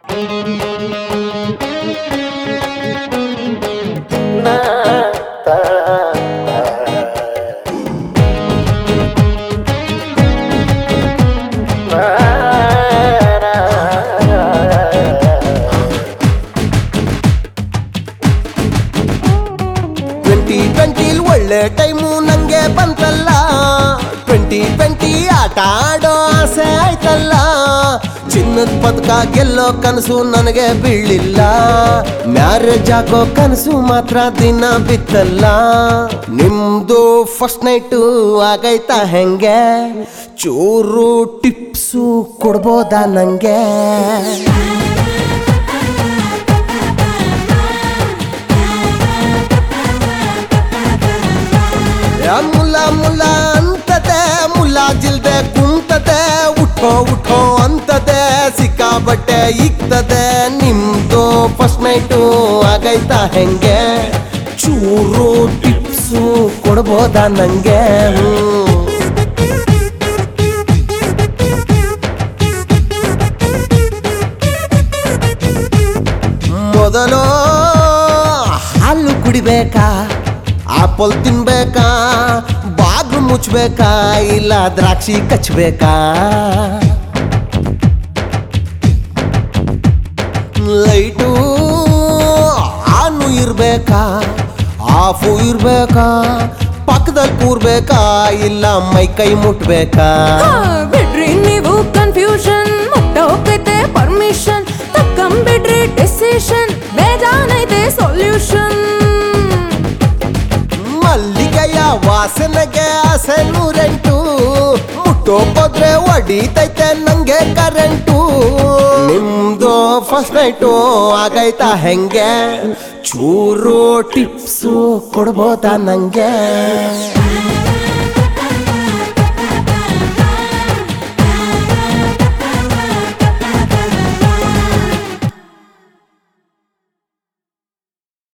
Twenty ಟ್ವೆಂಟಿಲ್ ಒಳ್ಳೆ time ನಂಗೆ ಬಂತಲ್ಲ ಟ್ವೆಂಟಿ ಟ್ವೆಂಟಿ ಆಟ ಆಡೋ ಆಸೆ ಆಯ್ತಲ್ಲ ಚಿನ್ನದ ಪದಕ ಗೆಲ್ಲೋ ಕನಸು ನನಗೆ ಬೀಳಿಲ್ಲ ಮ್ಯಾರೇಜ್ ಆಗೋ ಕನಸು ಮಾತ್ರ ದಿನ ಬಿತ್ತಲ್ಲ ನಿಮ್ದು ಫಸ್ಟ್ ನೈಟು ಆಗೈತಾ ಹೆಂಗೆ ಚೂರು ಟಿಪ್ಸು ಕೊಡ್ಬೋದಾ ನಂಗೆ ಯಾ ಮುಲ್ಲ ಮುಲ್ಲ ಅಂತದೆ ಮುಲ್ಲಾಜಿಲ್ದೆ ಕುಂತದೆ ಉಠೋ ಉಠೋ ಅಂತದೆ ಸಿಕ್ಕಾಬಟ್ಟೆ ಇಕ್ತದೆ ನಿಮ್ದು ಫಸ್ಟ್ ನೈಟು ಆಗೈತಾ ಹೆಂಗೆ ಚೂರು ಟಿಪ್ಸು ಕೊಡ್ಬೋದಾ ನಂಗೆ ಹ್ಮ್. ಮೊದಲು ಹಾಲು ಕುಡಿಬೇಕಾ ಆಪಲ್ ತಿನ್ಬೇಕಾ ಬಾಗ್ಲು ಮುಚ್ಬೇಕಾ ಇಲ್ಲ ದ್ರಾಕ್ಷಿ ಕಚ್ಬೇಕಾ ಲೈಟು ಆನು ಇರ್ಬೇಕಾ ಆಫು ಇರ್ಬೇಕಾ ಪಕ್ಕದಲ್ಲಿ ಕೂರ್ಬೇಕಾ ಇಲ್ಲ ಮೈ ಕೈ ಮುಟ್ಬೇಕಾ ಹಾ, ಬಿಡ್ರಿ ನೀವು ಕನ್ಫ್ಯೂಷನ್ ಮುಟ್ಟೋಕೈತೆ ಪರ್ಮಿಷನ್ ತಕ್ಕಂಬಿಡ್ರಿ ಡೆಸಿಷನ್ ಬೇಜಾನೈತೆ ಸೊಲ್ಯೂಷನ್ ಮಲ್ಲಿಗೆಯ ವಾಸನೆಗೆ ಆಸೆ ನೂರೆಂಟು ಮುಟ್ಟೋಕೋದ್ರೆ ಹೊಡಿತೈತೆ ನಂಗೆ ಕರೆಂಟು ನಿಮ್ದು ಫಸ್ಟ್ ನೈಟು ಆಗೈತಾ ಹೆಂಗೆ ಚೂರು ಟಿಪ್ಸು ಕೊಡ್ಬೋದಾ ನಂಗೆ